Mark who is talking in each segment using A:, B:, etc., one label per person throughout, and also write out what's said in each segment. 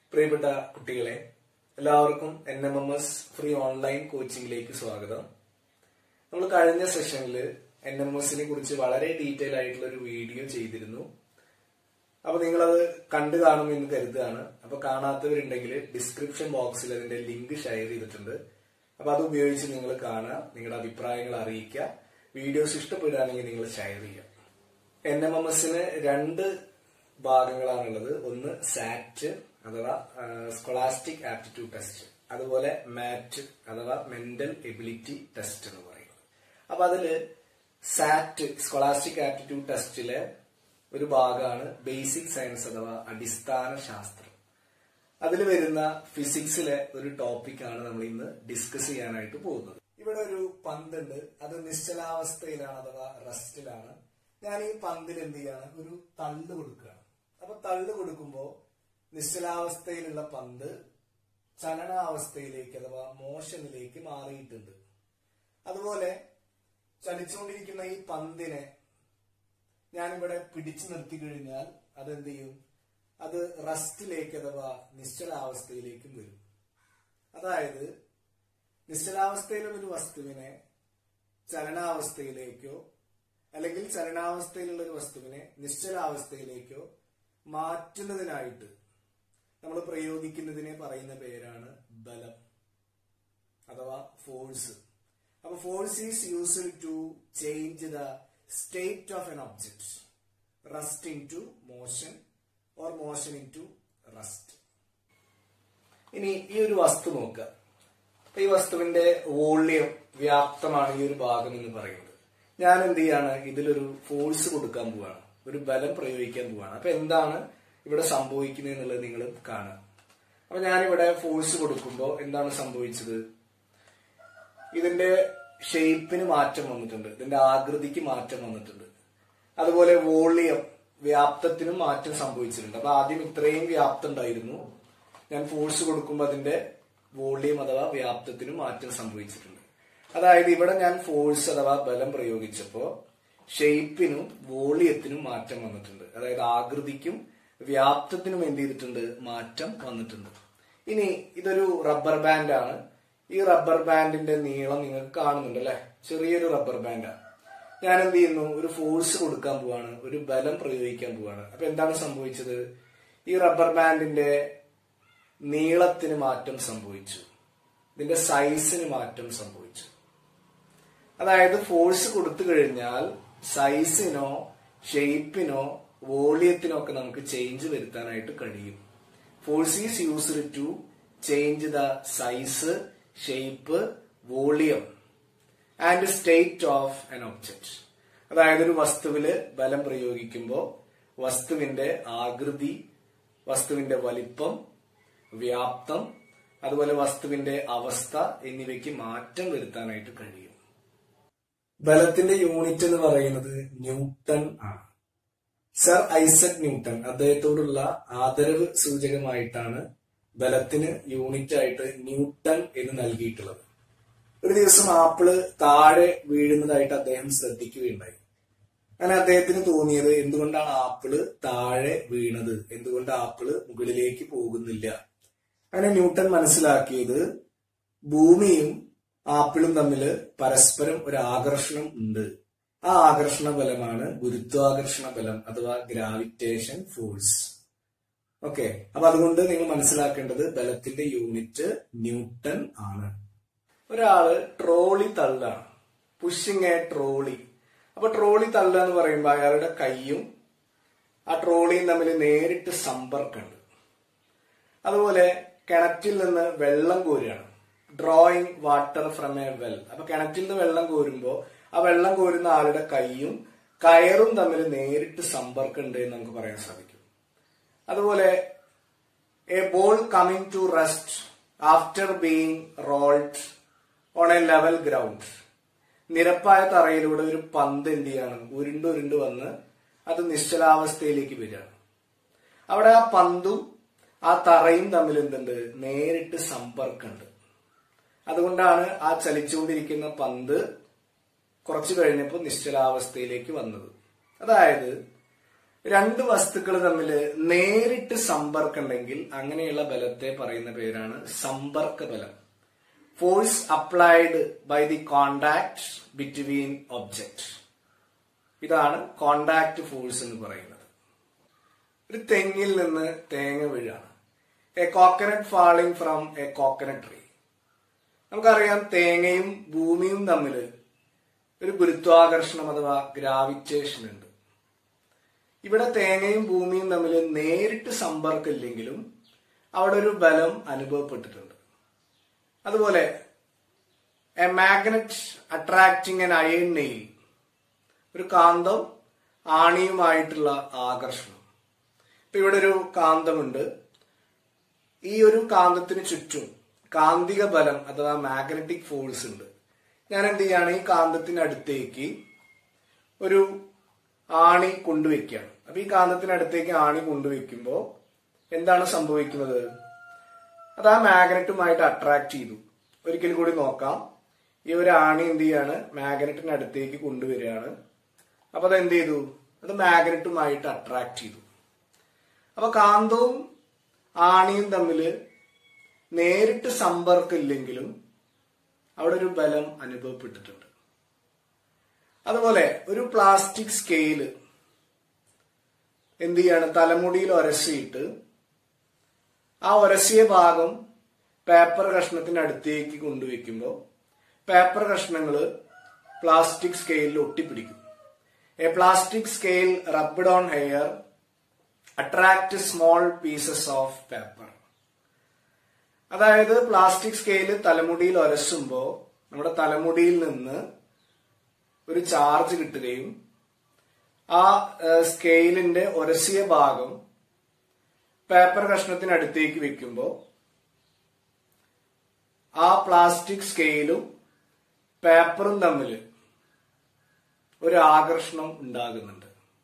A: പ്രിയപ്പെട്ട കുട്ടികളെ എല്ലാവർക്കും N M M S free online കോച്ചിങ്ങിലേക്ക് സ്വാഗതം നമ്മൾ കഴിഞ്ഞ സെഷനിൽ എൻ എം എസിനെ കുറിച്ച് വളരെ ഡീറ്റെയിൽ ആയിട്ടുള്ള ഒരു വീഡിയോ ചെയ്തിരുന്നു അപ്പൊ നിങ്ങളത് കണ്ടു കാണുമെന്ന് കരുതുകയാണ് അപ്പൊ കാണാത്തവരുണ്ടെങ്കിൽ ഡിസ്ക്രിപ്ഷൻ ബോക്സിൽ അതിന്റെ ലിങ്ക് ഷെയർ ചെയ്തിട്ടുണ്ട് അപ്പൊ അത് ഉപയോഗിച്ച് നിങ്ങൾ കാണുക നിങ്ങളുടെ അഭിപ്രായങ്ങൾ അറിയിക്കുക വീഡിയോസ് ഇഷ്ടപ്പെടുകയാണെങ്കിൽ നിങ്ങൾ ഷെയർ ചെയ്യുക എൻ എം എം എസിന് രണ്ട് ഭാഗങ്ങളാണുള്ളത് ഒന്ന് സാറ്റ് അഥവാ സ്കോളാസ്റ്റിക് ആപ്റ്റിറ്റ്യൂഡ് ടെസ്റ്റ് അതുപോലെ മാറ്റ് അഥവാ മെന്റൽ എബിലിറ്റി ടെസ്റ്റ് എന്ന് പറയുന്നത് അപ്പൊ അതില് സാറ്റ് സ്കോളാസ്റ്റിക് ആപ്റ്റിറ്റ്യൂഡ് ടെസ്റ്റിലെ ഒരു ഭാഗമാണ് ബേസിക് സയൻസ് അഥവാ അടിസ്ഥാന ശാസ്ത്രം അതിൽ വരുന്ന ഫിസിക്സിലെ ഒരു ടോപ്പിക്കാണ് നമ്മൾ ഇന്ന് ഡിസ്കസ് ചെയ്യാനായിട്ട് പോകുന്നത് ഇവിടെ ഒരു പന്തുണ്ട് അത് നിശ്ചലാവസ്ഥയിലാണ് അഥവാ റെസ്റ്റിലാണ് ഞാൻ ഈ പന്തിൽ എന്ത് ചെയ്യാണ് ഒരു തള്ളു കൊടുക്കുകയാണ് അപ്പൊ തള്ളു കൊടുക്കുമ്പോ നിശ്ചലാവസ്ഥയിലുള്ള പന്ത് ചലനാവസ്ഥയിലേക്ക് അഥവാ മോഷനിലേക്ക് മാറിയിട്ടുണ്ട് അതുപോലെ ചലിച്ചുകൊണ്ടിരിക്കുന്ന ഈ പന്തിനെ ഞാനിവിടെ പിടിച്ചു നിർത്തി കഴിഞ്ഞാൽ അതെന്ത് ചെയ്യും അത് റസ്റ്റിലേക്ക് അഥവാ നിശ്ചലാവസ്ഥയിലേക്കും വരും അതായത് നിശ്ചലാവസ്ഥയിലുള്ള ഒരു വസ്തുവിനെ ചലനാവസ്ഥയിലേക്കോ അല്ലെങ്കിൽ ചലനാവസ്ഥയിലുള്ള ഒരു വസ്തുവിനെ നിശ്ചലാവസ്ഥയിലേക്കോ മാറ്റുന്നതിനായിട്ട് നമ്മൾ പ്രയോഗിക്കുന്നതിനെ പറയുന്ന പേരാണ് ബലം അഥവാ ഫോഴ്സ് അപ്പൊ force is used to change the state of an object rest into motion or motion into rest ഇനി ഈ ഒരു വസ്തു നോക്കുക ഈ വസ്തുവിന്റെ വോള്യം വ്യാപ്തമാണ് ഈ ഒരു ഭാഗം എന്ന് പറയുന്നത് ഞാൻ എന്ത് ചെയ്യാണ് ഇതിലൊരു ഫോഴ്സ് കൊടുക്കാൻ പോവാണ് ഒരു ബലം പ്രയോഗിക്കാൻ പോവാണ് അപ്പൊ എന്താണ് ഇവിടെ സംഭവിക്കുന്നത് എന്നുള്ളത് നിങ്ങൾ കാണുക അപ്പൊ ഞാനിവിടെ ഫോഴ്സ് കൊടുക്കുമ്പോൾ എന്താണ് സംഭവിച്ചത് ഇതിന്റെ ഷേപ്പിന് മാറ്റം വന്നിട്ടുണ്ട് ഇതിന്റെ ആകൃതിക്ക് മാറ്റം വന്നിട്ടുണ്ട് അതുപോലെ വോളിയം വ്യാപ്തത്തിനും മാറ്റം സംഭവിച്ചിട്ടുണ്ട് അപ്പൊ ആദ്യം ഇത്രയും വ്യാപ്തം ഉണ്ടായിരുന്നു ഞാൻ ഫോഴ്സ് കൊടുക്കുമ്പോൾ അതിന്റെ വോളിയം അഥവാ വ്യാപ്തത്തിനും മാറ്റം സംഭവിച്ചിട്ടുണ്ട് അതായത് ഇവിടെ ഞാൻ ഫോഴ്സ് അഥവാ ബലം പ്രയോഗിച്ചപ്പോ ഷേപ്പിനും വോളിയത്തിനും മാറ്റം വന്നിട്ടുണ്ട് അതായത് ആകൃതിക്കും വ്യാപ്തത്തിനും എന്ത് ചെയ്തിട്ടുണ്ട് മാറ്റം വന്നിട്ടുണ്ട് ഇനി ഇതൊരു റബ്ബർ ബാൻഡ് ആണ് ഈ റബ്ബർ ബാൻഡിന്റെ നീളം നിങ്ങൾക്ക് കാണുന്നുണ്ട് അല്ലെ ചെറിയൊരു റബ്ബർ ബാൻഡാണ് ഞാൻ എന്ത് ചെയ്യുന്നു ഒരു ഫോഴ്സ് കൊടുക്കാൻ പോവാണ് ഒരു ബലം പ്രയോഗിക്കാൻ പോവാണ് അപ്പൊ എന്താണ് സംഭവിച്ചത് ഈ റബ്ബർ ബാൻഡിന്റെ നീളത്തിന് മാറ്റം സംഭവിച്ചു ഇതിന്റെ സൈസിന് മാറ്റം സംഭവിച്ചു അതായത് ഫോഴ്സ് കൊടുത്തു കഴിഞ്ഞാൽ സൈസിനോ ഷേപ്പിനോ വോളിയത്തിനോ ഒക്കെ നമുക്ക് ചേഞ്ച് വരുത്താനായിട്ട് കഴിയും force is used to change the size shape volume and state of an object അതായത് ഒരു വസ്തുവില് ബലം പ്രയോഗിക്കുമ്പോൾ വസ്തുവിന്റെ ആകൃതി വസ്തുവിന്റെ വലിപ്പം വ്യാപ്തം അതുപോലെ വസ്തുവിന്റെ അവസ്ഥ എന്നിവയ്ക്ക് മാറ്റം വരുത്താനായിട്ട് കഴിയും ബലത്തിന്റെ യൂണിറ്റ് എന്ന് പറയുന്നത് ന്യൂട്ടൺ ആണ് സർ ഐസക് ന്യൂട്ടൺ അദ്ദേഹത്തോടുള്ള ആദരവ് സൂചകമായിട്ടാണ് ബലത്തിന് യൂണിറ്റ് ആയിട്ട് ന്യൂട്ടൺ എന്ന് നൽകിയിട്ടുള്ളത് ഒരു ദിവസം ആപ്പിള് താഴെ വീഴുന്നതായിട്ട് അദ്ദേഹം ശ്രദ്ധിക്കുകയുണ്ടായി അങ്ങനെ അദ്ദേഹത്തിന് തോന്നിയത് എന്തുകൊണ്ടാണ് ആപ്പിള് താഴെ വീണത് എന്തുകൊണ്ട് ആപ്പിള് മുകളിലേക്ക് പോകുന്നില്ല അങ്ങനെ ന്യൂട്ടൺ മനസ്സിലാക്കിയത് ഭൂമിയും ആപ്പിളും തമ്മിൽ പരസ്പരം ഒരു ആകർഷണം ഉണ്ട് ആ ആകർഷണ ബലമാണ് ഗുരുത്വാകർഷണ ബലം അഥവാ ഗ്രാവിറ്റേഷൻ ഫോഴ്സ് ഓക്കെ അപ്പൊ അതുകൊണ്ട് നിങ്ങൾ മനസ്സിലാക്കേണ്ടത് ബലത്തിന്റെ യൂണിറ്റ് ന്യൂട്ടൺ ആണ് ഒരാള് ട്രോളി തള്ളാണ് പുഷിങ് എ ട്രോളി അപ്പൊ ട്രോളി തള്ള എന്ന് പറയുമ്പോൾ അയാളുടെ കൈയും ആ ട്രോളിയും തമ്മിൽ നേരിട്ട് സമ്പർക്കമുണ്ട് അതുപോലെ കിണറ്റിൽ നിന്ന് വെള്ളം കോരുകയാണ് drawing water from a well അപ്പൊ കിണറ്റിൽ നിന്ന് വെള്ളം കോരുമ്പോൾ ആ വെള്ളം കോരുന്ന ആളുടെ കൈയും കയറും തമ്മിൽ നേരിട്ട് സമ്പർക്കമുണ്ട് എന്ന് നമുക്ക് പറയാൻ സാധിക്കും അതുപോലെ a ball coming to rest after being rolled on a level ground നിരപ്പായ തറയിലൂടെ ഒരു പന്ത് എന്ത് ചെയ്യാണ് ഉരുണ്ട് ഉരുണ്ട് വന്ന് അത് നിശ്ചലാവസ്ഥയിലേക്ക് വരികയാണ് അവിടെ ആ പന്തും ആ തറയും തമ്മിൽ എന്തുണ്ട് നേരിട്ട് സമ്പർക്കമുണ്ട് അതുകൊണ്ടാണ് ആ ചലിച്ചുകൊണ്ടിരിക്കുന്ന പന്ത് കുറച്ചു കഴിഞ്ഞപ്പോൾ നിശ്ചലാവസ്ഥയിലേക്ക് വന്നത് അതായത് രണ്ട് വസ്തുക്കൾ തമ്മിൽ നേരിട്ട് സമ്പർക്കം ഉണ്ടെങ്കിൽ അങ്ങനെയുള്ള ബലത്തെ പറയുന്ന പേരാണ് സമ്പർക്ക ബലം force applied by the contact between object ഇതാണ് കോണ്ടാക്ട് ഫോഴ്സ് എന്ന് പറയുന്നത് ഒരു തെങ്ങിൽ നിന്ന് തേങ്ങ വീഴാണ് a coconut falling from a coconut tree നമുക്കറിയാം തേങ്ങയും ഭൂമിയും തമ്മിൽ ഒരു ഗുരുത്വാകർഷണം അഥവാ ഗ്രാവിറ്റേഷൻ ഉണ്ട് ഇവിടെ തേങ്ങയും ഭൂമിയും തമ്മിൽ നേരിട്ട് സമ്പർക്കമില്ലെങ്കിലും അവിടെ ഒരു ബലം അനുഭവപ്പെട്ടിട്ടുണ്ട് അതുപോലെ a magnet attracting an iron nail ഒരു കാന്തം ആണിയുമായിട്ടുള്ള ആകർഷണം ഇപ്പൊ ഇവിടെ ഒരു കാന്തമുണ്ട് ഈ ഒരു കാന്തത്തിന് ചുറ്റും കാന്തിക ബലം അഥവാ മാഗ്നറ്റിക് ഫോഴ്സ് ഉണ്ട് ഞാൻ എന്ത് ചെയ്യാണ് ഈ കാന്തത്തിനടുത്തേക്ക് ഒരു ആണി കൊണ്ടുവയ്ക്കുകയാണ് അപ്പൊ ഈ കാന്തത്തിനടുത്തേക്ക് ആണി കൊണ്ടുവയ്ക്കുമ്പോൾ എന്താണ് സംഭവിക്കുന്നത് അത് ആ മാഗ്നറ്റുമായിട്ട് അട്രാക്ട് ചെയ്തു ഒരിക്കൽ കൂടി നോക്കാം ഈ ഒരു ആണി എന്ത് ചെയ്യാണ് മാഗ്നറ്റിന് അടുത്തേക്ക് കൊണ്ടുവരികയാണ് അപ്പൊ അത് എന്ത് ചെയ്തു അത് മാഗ്നറ്റുമായിട്ട് അട്രാക്ട് ചെയ്തു അപ്പൊ കാന്തവും ആണിയും തമ്മിൽ നേരിട്ട് സമ്പർക്കം ഇല്ലെങ്കിലും അവിടെ ഒരു ബലം അനുഭവപ്പെട്ടിട്ടുണ്ട് അതുപോലെ ഒരു പ്ലാസ്റ്റിക് സ്കെയില് എന്ത് ചെയ്യാണ് തലമുടിയിൽ ഒരസിയിട്ട് ആ ഒരസിയ ഭാഗം പേപ്പർ കഷ്ണത്തിന് അടുത്തേക്ക് കൊണ്ടുവയ്ക്കുമ്പോൾ പേപ്പർ കഷ്ണങ്ങൾ പ്ലാസ്റ്റിക് സ്കെയിലിൽ ഒട്ടിപ്പിടിക്കും a plastic scale rubbed on hair attract small pieces of paper അതായത് പ്ലാസ്റ്റിക് സ്കെയില് തലമുടിയിൽ ഒരസുമ്പോൾ നമ്മുടെ തലമുടിയിൽ നിന്ന് ഒരു ചാർജ് കിട്ടുകയും ആ സ്കെയിലിന്റെ ഒരസിയ ഭാഗം പേപ്പർ കഷ്ണത്തിനടുത്തേക്ക് വെക്കുമ്പോൾ ആ പ്ലാസ്റ്റിക് സ്കെയിലും പേപ്പറും തമ്മിൽ ഒരു ആകർഷണം ഉണ്ടാകുന്നുണ്ട്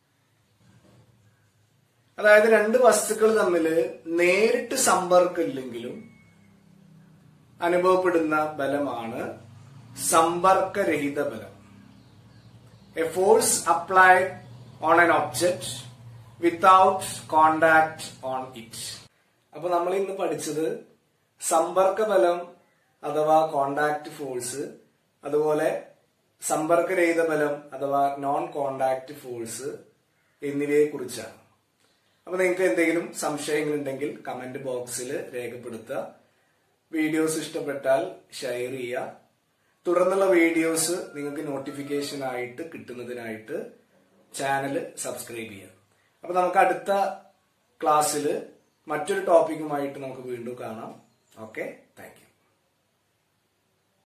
A: അതായത് രണ്ട് വസ്തുക്കൾ തമ്മിൽ നേരിട്ട് സമ്പർക്കം ഇല്ലെങ്കിലും അനുഭവപ്പെടുന്ന ബലമാണ് സമ്പർക്കരഹിത ബലം a force applied on an object without contact on it അപ്പൊ നമ്മൾ ഇന്ന് പഠിച്ചത് സമ്പർക്ക ബലം അഥവാ കോണ്ടാക്ട് ഫോഴ്സ് അതുപോലെ സമ്പർക്കരഹിത ബലം അഥവാ നോൺ കോണ്ടാക്ട് ഫോഴ്സ് എന്നിവയെ കുറിച്ചാണ് അപ്പൊ നിങ്ങൾക്ക് എന്തെങ്കിലും സംശയങ്ങളുണ്ടെങ്കിൽ കമന്റ് ബോക്സിൽ രേഖപ്പെടുത്തുക വീഡിയോസ് ഇഷ്ടപ്പെട്ടാൽ ഷെയർ ചെയ്യുക തുടർന്നുള്ള വീഡിയോസ് നിങ്ങൾക്ക് നോട്ടിഫിക്കേഷൻ ആയിട്ട് കിട്ടുന്നതിനായിട്ട് ചാനൽ സബ്സ്ക്രൈബ് ചെയ്യുക അപ്പൊ നമുക്ക് അടുത്ത ക്ലാസ്സിൽ മറ്റൊരു ടോപ്പിക്കുമായിട്ട് നമുക്ക് വീണ്ടും കാണാം ഓക്കെ താങ്ക് യു